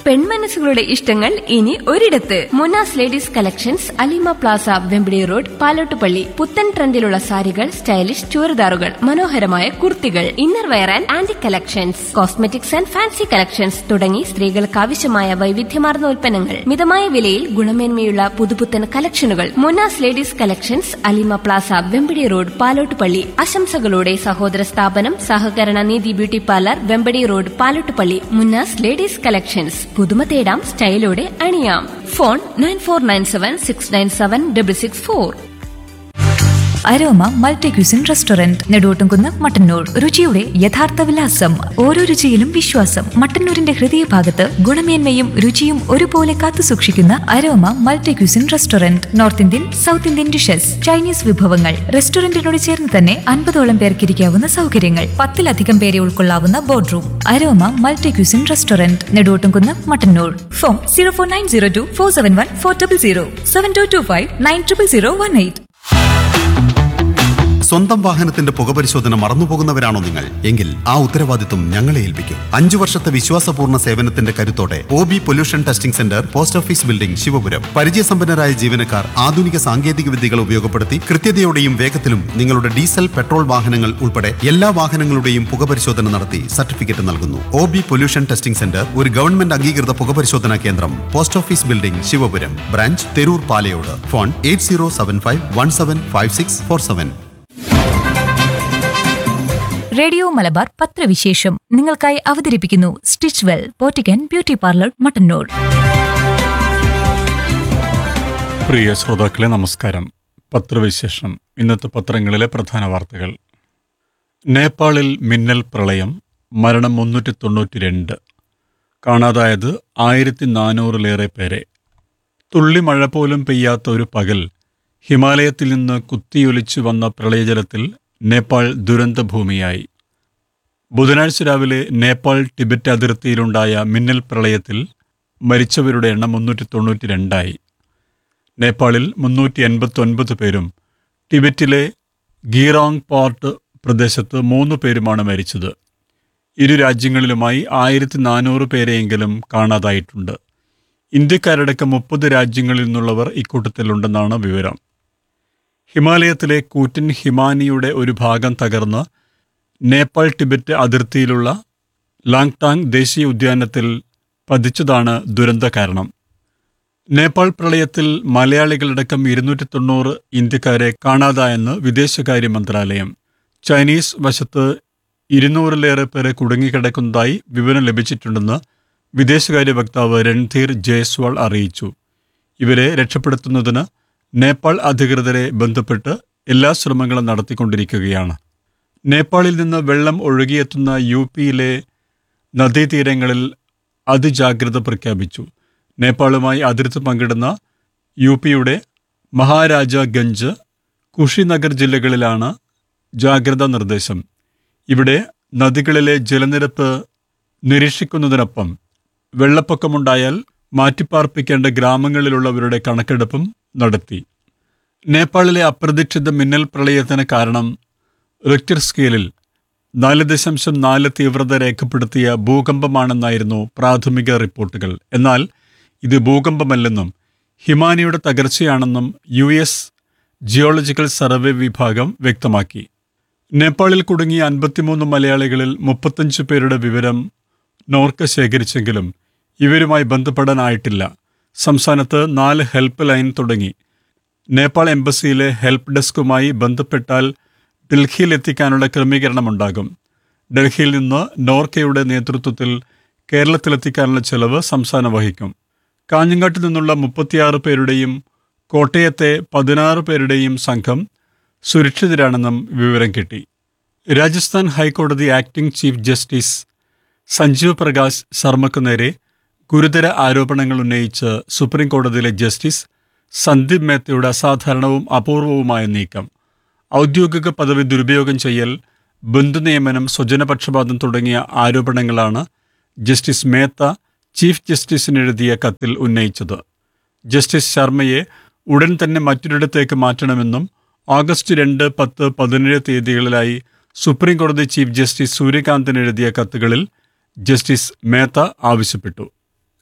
പെൺമനസ്സുകളുടെ ഇഷ്ടങ്ങൾ ഇനി ഒരിടത്ത് Munas ladies collections Alima plaza Vempidi road Palottupalli പുത്തൻ ട്രെൻഡിലുള്ള സാരികൾ സ്റ്റൈലിഷ് ചുരിദാറുകൾ മനോഹരമായ കുർത്തികൾ ഇന്നർ വെയർ ആൻഡ് ആന്റി collections cosmetics and fancy collections തുടങ്ങി സ്ത്രീകൾക്ക് ആവശ്യമായ വൈവിധ്യമാർന്ന ഉൽപ്പന്നങ്ങൾ മിതമായ വിലയിൽ ഗുണമേന്മയുള്ള പുതുപുത്തൻ കളക്ഷനുകൾ Munas ladies collections Alima plaza Vempadi road Palottupalli ആശംസകളോടെ സഹോദര സ്ഥാപനം സഹകരണ നീതി beauty parlour Vempadi road Palottupalli Munnas ladies collections പുതുമ തേടാം സ്റ്റൈലോടെ അണിയാം phone nine four nine seven six nine seven double six four Aroma multi cuisine restaurant Neduvottumkunnu Mattannur രുചിയുടെ യഥാർത്ഥ വിലാസം ഓരോ രുചിയിലും വിശ്വാസം മട്ടന്നൂരിന്റെ ഹൃദയഭാഗത്ത് ഗുണമേന്മയും രുചിയും ഒരുപോലെ കാത്തുസൂക്ഷിക്കുന്ന Aroma multi cuisine restaurant north Indian south Indian dishes Chinese വിഭവങ്ങൾ റെസ്റ്റോറന്റിനോട് ചേർന്ന് തന്നെ അൻപതോളം പേർക്ക് ഇരിക്കാവുന്ന സൗകര്യങ്ങൾ പത്തിലധികം പേരെ ഉൾക്കൊള്ളാവുന്ന board room Aroma multi cuisine restaurant Neduvottumkunnu Mattannur phone zero four nine zero two four seven one four double zero seven two two five nine triple zero one eight സ്വന്തം വാഹനത്തിന്റെ പുകപരിശോധന മറന്നുപോകുന്നവരാണോ നിങ്ങൾ എങ്കിൽ ആ ഉത്തരവാദിത്വം ഞങ്ങളെ ഏൽപ്പിക്കും അഞ്ചു വർഷത്തെ വിശ്വാസപൂർണ്ണ സേവനത്തിന്റെ കരുത്തോടെ O B pollution testing centre post office building Shivapuram പരിചയസമ്പന്നരായ ജീവനക്കാർ ആധുനിക സാങ്കേതിക വിദ്യകൾ ഉപയോഗപ്പെടുത്തി കൃത്യതയോടെയും വേഗത്തിലും നിങ്ങളുടെ ഡീസൽ പെട്രോൾ വാഹനങ്ങൾ ഉൾപ്പെടെ എല്ലാ വാഹനങ്ങളുടെയും പുകപരിശോധന നടത്തി സർട്ടിഫിക്കറ്റ് നൽകുന്നു O B pollution testing centre ഒരു ഗവൺമെന്റ് അംഗീകൃത പുകപരിശോധനാ കേന്ദ്രം post office building Shivapuram branch Therur Palayode phone eight zero seven five one seven five six four seven radio Malabar പത്രവിശേഷം നിങ്ങൾക്കായി അവതരിപ്പിക്കുന്നു Stitch Well boutique and beauty parlour Mattannur പ്രിയ ശ്രോതാക്കളെ നമസ്കാരം പത്രവിശേഷം ഇന്നത്തെ പത്രങ്ങളിലെ പ്രധാന വാർത്തകൾ നേപ്പാളിൽ മിന്നൽ പ്രളയം മരണം മുന്നൂറ്റി തൊണ്ണൂറ്റി രണ്ട് കാണാതായത് ആയിരത്തി നാനൂറിലേറെ പേരെ തുള്ളി മഴ പോലും പെയ്യാത്ത ഒരു പകൽ ഹിമാലയത്തിൽ നിന്ന് കുത്തിയൊലിച്ചു വന്ന പ്രളയജലത്തിൽ നേപ്പാൾ ദുരന്തഭൂമിയായി ബുധനാഴ്ച രാവിലെ നേപ്പാൾ ടിബറ്റ് അതിർത്തിയിലുണ്ടായ മിന്നൽ പ്രളയത്തിൽ മരിച്ചവരുടെ എണ്ണം മുന്നൂറ്റി തൊണ്ണൂറ്റി രണ്ടായി നേപ്പാളിൽ മുന്നൂറ്റി എൺപത്തി ഒൻപത് പേരും ടിബറ്റിലെ ഗീറോങ് പോർട്ട് പ്രദേശത്ത് മൂന്ന് പേരുമാണ് മരിച്ചത് ഇരു രാജ്യങ്ങളിലുമായി ആയിരത്തി നാനൂറ് പേരെയെങ്കിലും കാണാതായിട്ടുണ്ട് ഇന്ത്യക്കാരടക്കം മുപ്പത് രാജ്യങ്ങളിൽ നിന്നുള്ളവർ ഇക്കൂട്ടത്തിലുണ്ടെന്നാണ് വിവരം ഹിമാലയത്തിലെ കൂറ്റൻ ഹിമാനിയുടെ ഒരു ഭാഗം തകർന്ന് നേപ്പാൾ ടിബറ്റ് അതിർത്തിയിലുള്ള ലാങ്ടാങ് ദേശീയ ഉദ്യാനത്തിൽ പതിച്ചതാണ് ദുരന്ത കാരണം നേപ്പാൾ പ്രളയത്തിൽ മലയാളികളടക്കം ഇരുന്നൂറ്റി തൊണ്ണൂറ് ഇന്ത്യക്കാരെ കാണാതായെന്ന് വിദേശകാര്യ മന്ത്രാലയം ചൈനീസ് വശത്ത് ഇരുന്നൂറിലേറെ പേരെ കുടുങ്ങിക്കിടക്കുന്നതായി വിവരം ലഭിച്ചിട്ടുണ്ടെന്ന് വിദേശകാര്യ വക്താവ് രൺധീർ ജയ്സ്വാൾ അറിയിച്ചു ഇവരെ രക്ഷപ്പെടുത്തുന്നതിന് നേപ്പാൾ അധികൃതരെ ബന്ധപ്പെട്ട് എല്ലാ ശ്രമങ്ങളും നടത്തിക്കൊണ്ടിരിക്കുകയാണ് നേപ്പാളിൽ നിന്ന് വെള്ളം ഒഴുകിയെത്തുന്ന യു പിയിലെ നദീതീരങ്ങളിൽ അതിജാഗ്രത പ്രഖ്യാപിച്ചു നേപ്പാളുമായി അതിർത്തി പങ്കിടുന്ന യു പിയുടെ മഹാരാജാഗഞ്ച് കുഷിനഗർ ജില്ലകളിലാണ് ജാഗ്രതാ നിർദ്ദേശം ഇവിടെ നദികളിലെ ജലനിരപ്പ് നിരീക്ഷിക്കുന്നതിനൊപ്പം വെള്ളപ്പൊക്കമുണ്ടായാൽ മാറ്റിപ്പാർപ്പിക്കേണ്ട ഗ്രാമങ്ങളിലുള്ളവരുടെ കണക്കെടുപ്പും നടത്തി നേപ്പാളിലെ അപ്രതീക്ഷിത മിന്നൽ പ്രളയത്തിന് കാരണം റിക്ടർ സ്കെയിലിൽ നാല് ദശാംശം നാല് തീവ്രത രേഖപ്പെടുത്തിയ ഭൂകമ്പമാണെന്നായിരുന്നു പ്രാഥമിക റിപ്പോർട്ടുകൾ എന്നാൽ ഇത് ഭൂകമ്പമല്ലെന്നും ഹിമാനിയുടെ തകർച്ചയാണെന്നും യു എസ് ജിയോളജിക്കൽ സർവേ വിഭാഗം വ്യക്തമാക്കി നേപ്പാളിൽ കുടുങ്ങിയ അൻപത്തിമൂന്ന് മലയാളികളിൽ മുപ്പത്തഞ്ച് പേരുടെ വിവരം നോർക്ക ശേഖരിച്ചെങ്കിലും ഇവരുമായി ബന്ധപ്പെടാനായിട്ടില്ല സംസ്ഥാനത്ത് നാല് ഹെൽപ്പ് ലൈൻ തുടങ്ങി നേപ്പാൾ എംബസിയിലെ ഹെൽപ്പ് ഡെസ്കുമായി ബന്ധപ്പെട്ടാൽ ഡൽഹിയിൽ എത്തിക്കാനുള്ള ക്രമീകരണമുണ്ടാകും ഡൽഹിയിൽ നിന്ന് നോർക്കയുടെ നേതൃത്വത്തിൽ കേരളത്തിലെത്തിക്കാനുള്ള ചെലവ് സംസ്ഥാനം വഹിക്കും കാഞ്ഞങ്ങാട്ട് നിന്നുള്ള മുപ്പത്തിയാറ് പേരുടെയും കോട്ടയത്തെ പതിനാറ് പേരുടെയും സംഘം സുരക്ഷിതരാണെന്നും വിവരം കിട്ടി രാജസ്ഥാൻ ഹൈക്കോടതി acting chief justice Sanjeev Prakash ശർമ്മയ്ക്കു നേരെ ഗുരുതര ആരോപണങ്ങൾ ഉന്നയിച്ച് സുപ്രീം കോടതിയിലെ ജസ്റ്റിസ് സന്ദീപ് മേത്തയുടെ അസാധാരണവും അപൂർവവുമായ നീക്കം ഔദ്യോഗിക പദവി ദുരുപയോഗം ചെയ്യൽ ബന്ധുനിയമനം സ്വജനപക്ഷപാതം തുടങ്ങിയ ആരോപണങ്ങളാണ് ജസ്റ്റിസ് മേത്ത ചീഫ് ജസ്റ്റിസിന് എഴുതിയ കത്തിൽ ഉന്നയിച്ചത് ജസ്റ്റിസ് ശർമ്മയെ ഉടൻ തന്നെ മറ്റൊരിടത്തേക്ക് മാറ്റണമെന്നും ഓഗസ്റ്റ് രണ്ട് പത്ത് പതിനേഴ് തീയതികളിലായി സുപ്രീം കോടതി ചീഫ് ജസ്റ്റിസ് സൂര്യകാന്തിന് എഴുതിയ കത്തുകളിൽ ജസ്റ്റിസ് മേത്ത ആവശ്യപ്പെട്ടു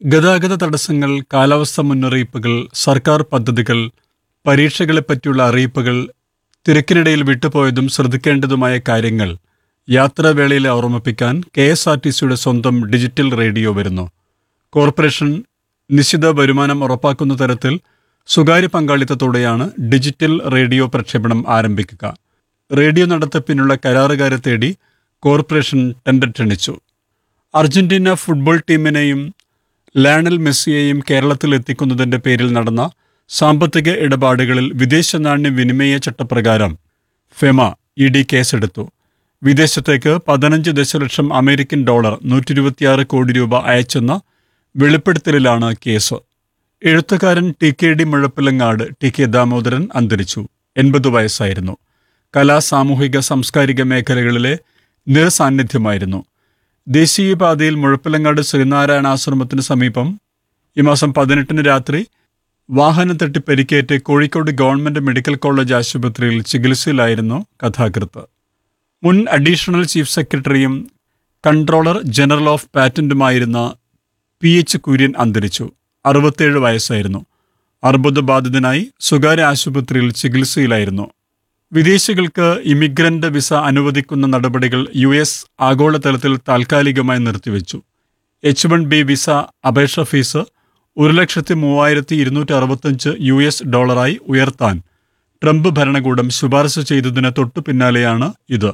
ഗതാഗത തടസ്സങ്ങൾ കാലാവസ്ഥ മുന്നറിയിപ്പുകൾ സർക്കാർ പദ്ധതികൾ പരീക്ഷകളെപ്പറ്റിയുള്ള അറിയിപ്പുകൾ തിരക്കിനിടയിൽ വിട്ടുപോയതും ശ്രദ്ധിക്കേണ്ടതുമായ കാര്യങ്ങൾ യാത്രാവേളയിൽ ഓർമ്മിപ്പിക്കാൻ കെ എസ് ആർ ടി സിയുടെ സ്വന്തം ഡിജിറ്റൽ റേഡിയോ വരുന്നു കോർപ്പറേഷൻ നിശ്ചിത വരുമാനം ഉറപ്പാക്കുന്ന തരത്തിൽ സ്വകാര്യ പങ്കാളിത്തത്തോടെയാണ് ഡിജിറ്റൽ റേഡിയോ പ്രക്ഷേപണം ആരംഭിക്കുക റേഡിയോ നടത്തിപ്പിനുള്ള കരാറുകാരെ തേടി കോർപ്പറേഷൻ ടെൻഡർ ക്ഷണിച്ചു അർജന്റീന ഫുട്ബോൾ ടീമിനെയും ലയണൽ മെസ്സിയെയും കേരളത്തിൽ എത്തിക്കുന്നതിന്റെ പേരിൽ നടന്ന സാമ്പത്തിക ഇടപാടുകളിൽ വിദേശ നാണ്യ വിനിമയ ചട്ടപ്രകാരം ഫെമ ഇ ഡി കേസെടുത്തു വിദേശത്തേക്ക് പതിനഞ്ച് ദശലക്ഷം അമേരിക്കൻ ഡോളർ നൂറ്റി ഇരുപത്തിയാറ് കോടി രൂപ അയച്ചെന്ന വെളിപ്പെടുത്തലിലാണ് കേസ് എഴുത്തുകാരൻ T K D Muzhappilangad T K Damodaran അന്തരിച്ചു എൺപത് വയസ്സായിരുന്നു കലാ സാമൂഹിക സാംസ്കാരിക മേഖലകളിലെ നിറസാന്നിധ്യമായിരുന്നു ദേശീയപാതയിൽ മുഴപ്പിലങ്ങാട് ശ്രീനാരായണ ആശ്രമത്തിന് സമീപം ഈ മാസം പതിനെട്ടിന് രാത്രി വാഹനം തട്ടി പരിക്കേറ്റ് കോഴിക്കോട് ഗവൺമെന്റ് മെഡിക്കൽ കോളേജ് ആശുപത്രിയിൽ ചികിത്സയിലായിരുന്നു കഥാകൃത്ത് മുൻ അഡീഷണൽ ചീഫ് സെക്രട്ടറിയും കൺട്രോളർ ജനറൽ ഓഫ് പാറ്റന്റുമായിരുന്ന പി എച്ച് കുര്യൻ അന്തരിച്ചു അറുപത്തേഴ് വയസ്സായിരുന്നു അർബുദബാധിതനായി സ്വകാര്യ ആശുപത്രിയിൽ ചികിത്സയിലായിരുന്നു വിദേശികൾക്ക് ഇമിഗ്രന്റ് വിസ അനുവദിക്കുന്ന നടപടികൾ യു എസ് ആഗോളതലത്തിൽ താൽക്കാലികമായി നിർത്തിവെച്ചു എച്ച് വൺ ബി വിസ അപേക്ഷ ഫീസ് ഒരു ലക്ഷത്തി മൂവായിരത്തി ഇരുന്നൂറ്റി അറുപത്തഞ്ച് യു എസ് ഡോളറായി ഉയർത്താൻ ട്രംപ് ഭരണകൂടം ശുപാർശ ചെയ്തതിന് തൊട്ടു പിന്നാലെയാണ് ഇത്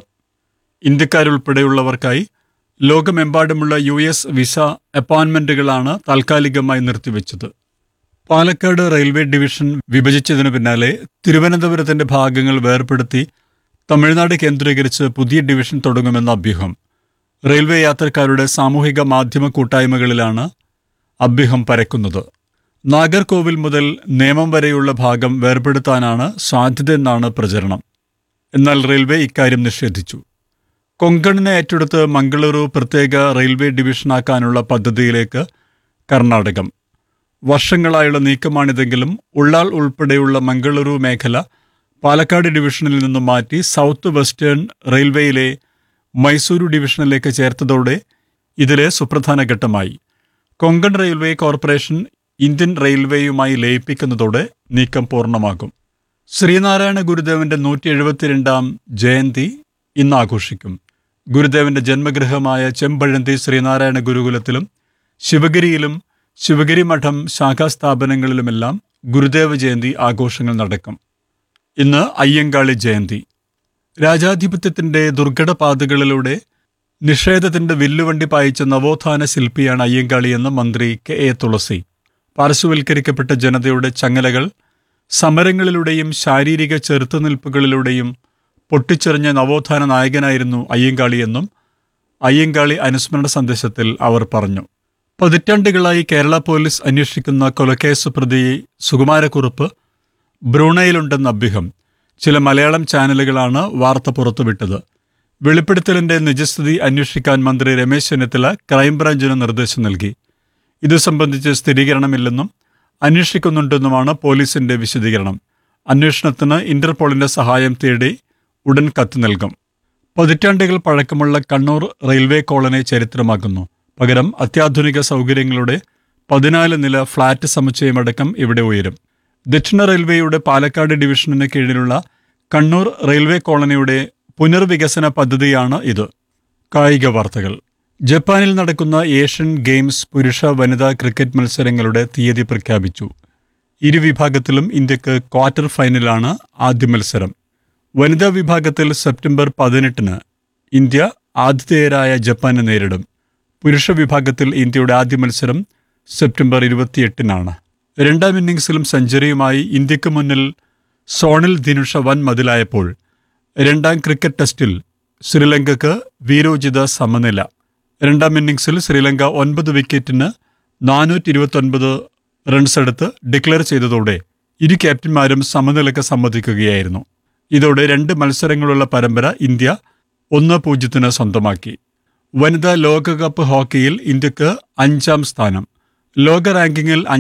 ഇന്ത്യക്കാരുൾപ്പെടെയുള്ളവർക്കായി ലോകമെമ്പാടുമുള്ള യു എസ് വിസ അപ്പോയിന്റ്മെന്റുകളാണ് താൽക്കാലികമായി നിർത്തിവെച്ചത് പാലക്കാട് റെയിൽവേ ഡിവിഷൻ വിഭജിച്ചതിനു പിന്നാലെ തിരുവനന്തപുരത്തിന്റെ ഭാഗങ്ങൾ വേർപെടുത്തി തമിഴ്നാട് കേന്ദ്രീകരിച്ച് പുതിയ ഡിവിഷൻ തുടങ്ങുമെന്ന അഭ്യൂഹം റെയിൽവേ യാത്രക്കാരുടെ സാമൂഹിക മാധ്യമ കൂട്ടായ്മകളിലാണ് അഭ്യൂഹം പരക്കുന്നത് നാഗർകോവിൽ മുതൽ നേമം വരെയുള്ള ഭാഗം വേർപെടുത്താനാണ് സാധ്യതയെന്നാണ് പ്രചരണം എന്നാൽ റെയിൽവേ ഇക്കാര്യം നിഷേധിച്ചു കൊങ്കണിനെ ഏറ്റെടുത്ത് മംഗളൂരു പ്രത്യേക റെയിൽവേ ഡിവിഷനാക്കാനുള്ള പദ്ധതിയിലേക്ക് കർണാടകം വർഷങ്ങളായുള്ള നീക്കമാണിതെങ്കിലും ഉള്ളാൾ ഉൾപ്പെടെയുള്ള മംഗളൂരു മേഖല പാലക്കാട് ഡിവിഷനിൽ നിന്നും മാറ്റി സൗത്ത് വെസ്റ്റേൺ റെയിൽവേയിലെ മൈസൂരു ഡിവിഷനിലേക്ക് ചേർത്തതോടെ ഇതിലെ സുപ്രധാന ഘട്ടമായി കൊങ്കൺ റെയിൽവേ കോർപ്പറേഷൻ ഇന്ത്യൻ റെയിൽവേയുമായി ലയിപ്പിക്കുന്നതോടെ നീക്കം പൂർണ്ണമാകും ശ്രീനാരായണ ഗുരുദേവന്റെ നൂറ്റി എഴുപത്തിരണ്ടാം ജയന്തി ഇന്ന് ആഘോഷിക്കും ഗുരുദേവന്റെ ജന്മഗൃഹമായ ചെമ്പഴന്തി ശ്രീനാരായണ ഗുരുകുലത്തിലും ശിവഗിരിയിലും ശിവഗിരി മഠം ശാഖാസ്ഥാപനങ്ങളിലുമെല്ലാം ഗുരുദേവ ജയന്തി ആഘോഷങ്ങൾ നടക്കും ഇന്ന് അയ്യങ്കാളി ജയന്തി രാജാധിപത്യത്തിന്റെ ദുർഘട പാതകളിലൂടെ നിഷേധത്തിന്റെ വില്ലുവണ്ടി പായിച്ച നവോത്ഥാന ശില്പിയാണ് അയ്യങ്കാളിയെന്ന് മന്ത്രി കെ എ തുളസി പാർശ്വവൽക്കരിക്കപ്പെട്ട ജനതയുടെ ചങ്ങലകൾ സമരങ്ങളിലൂടെയും ശാരീരിക ചെറുത്തുനിൽപ്പുകളിലൂടെയും പൊട്ടിച്ചെറിഞ്ഞ നവോത്ഥാന നായകനായിരുന്നു അയ്യങ്കാളിയെന്നും അയ്യങ്കാളി അനുസ്മരണ സന്ദേശത്തിൽ അവർ പറഞ്ഞു പതിറ്റാണ്ടുകളായി കേരള പോലീസ് അന്വേഷിക്കുന്ന കൊലക്കേസ് പ്രതി സുകുമാരക്കുറുപ്പ് ബ്രൂണയിലുണ്ടെന്ന അഭ്യൂഹം ചില മലയാളം ചാനലുകളാണ് വാർത്ത പുറത്തുവിട്ടത് വെളിപ്പെടുത്തലിന്റെ നിജസ്ഥിതി അന്വേഷിക്കാൻ മന്ത്രി രമേശ് ചെന്നിത്തല ക്രൈംബ്രാഞ്ചിന് നിർദ്ദേശം നൽകി ഇത് സംബന്ധിച്ച് സ്ഥിരീകരണമില്ലെന്നും അന്വേഷിക്കുന്നുണ്ടെന്നുമാണ് പോലീസിന്റെ വിശദീകരണം അന്വേഷണത്തിന് ഇന്റർപോളിന്റെ സഹായം തേടി ഉടൻ കത്ത് നൽകും പതിറ്റാണ്ടുകൾ പഴക്കമുള്ള കണ്ണൂർ റെയിൽവേ കോളനി ചരിത്രമാക്കുന്നു പകരം അത്യാധുനിക സൗകര്യങ്ങളുടെ പതിനാല് നില ഫ്ളാറ്റ് സമുച്ചയമടക്കം ഇവിടെ ഉയരും ദക്ഷിണ റെയിൽവേയുടെ പാലക്കാട് ഡിവിഷനിന് കീഴിലുള്ള കണ്ണൂർ റെയിൽവേ കോളനിയുടെ പുനർവികസന പദ്ധതിയാണ് ഇത് കായിക വാർത്തകൾ ജപ്പാനിൽ നടക്കുന്ന ഏഷ്യൻ ഗെയിംസ് പുരുഷ വനിതാ ക്രിക്കറ്റ് മത്സരങ്ങളുടെ തീയതി പ്രഖ്യാപിച്ചു ഇരു വിഭാഗത്തിലും ഇന്ത്യക്ക് ക്വാർട്ടർ ഫൈനലാണ് ആദ്യ മത്സരം വനിതാ വിഭാഗത്തിൽ സെപ്റ്റംബർ പതിനെട്ടിന് ഇന്ത്യ ആതിഥേയരായ ജപ്പാനെ നേരിടും പുരുഷ വിഭാഗത്തിൽ ഇന്ത്യയുടെ ആദ്യ മത്സരം സെപ്റ്റംബർ ഇരുപത്തിയെട്ടിനാണ് രണ്ടാം ഇന്നിംഗ്സിലും സെഞ്ചുറിയുമായി ഇന്ത്യക്ക് മുന്നിൽ സോണിൽ ദിനുഷ വൻ മതിലായപ്പോൾ രണ്ടാം ക്രിക്കറ്റ് ടെസ്റ്റിൽ ശ്രീലങ്കക്ക് വീരോചിത സമനില രണ്ടാം ഇന്നിംഗ്സിൽ ശ്രീലങ്ക ഒൻപത് വിക്കറ്റിന് നാനൂറ്റി ഇരുപത്തൊൻപത് റൺസ് എടുത്ത് ഡിക്ലെയർ ചെയ്തതോടെ ഇരു ക്യാപ്റ്റന്മാരും സമനിലക്ക് സമ്മതിക്കുകയായിരുന്നു ഇതോടെ രണ്ട് മത്സരങ്ങളുള്ള പരമ്പര ഇന്ത്യ ഒന്ന് പൂജ്യത്തിന് സ്വന്തമാക്കി വനിതാ ലോകകപ്പ് ഹോക്കിയിൽ ഇന്ത്യക്ക് അഞ്ചാം സ്ഥാനം ലോക റാങ്കിങ്ങിൽ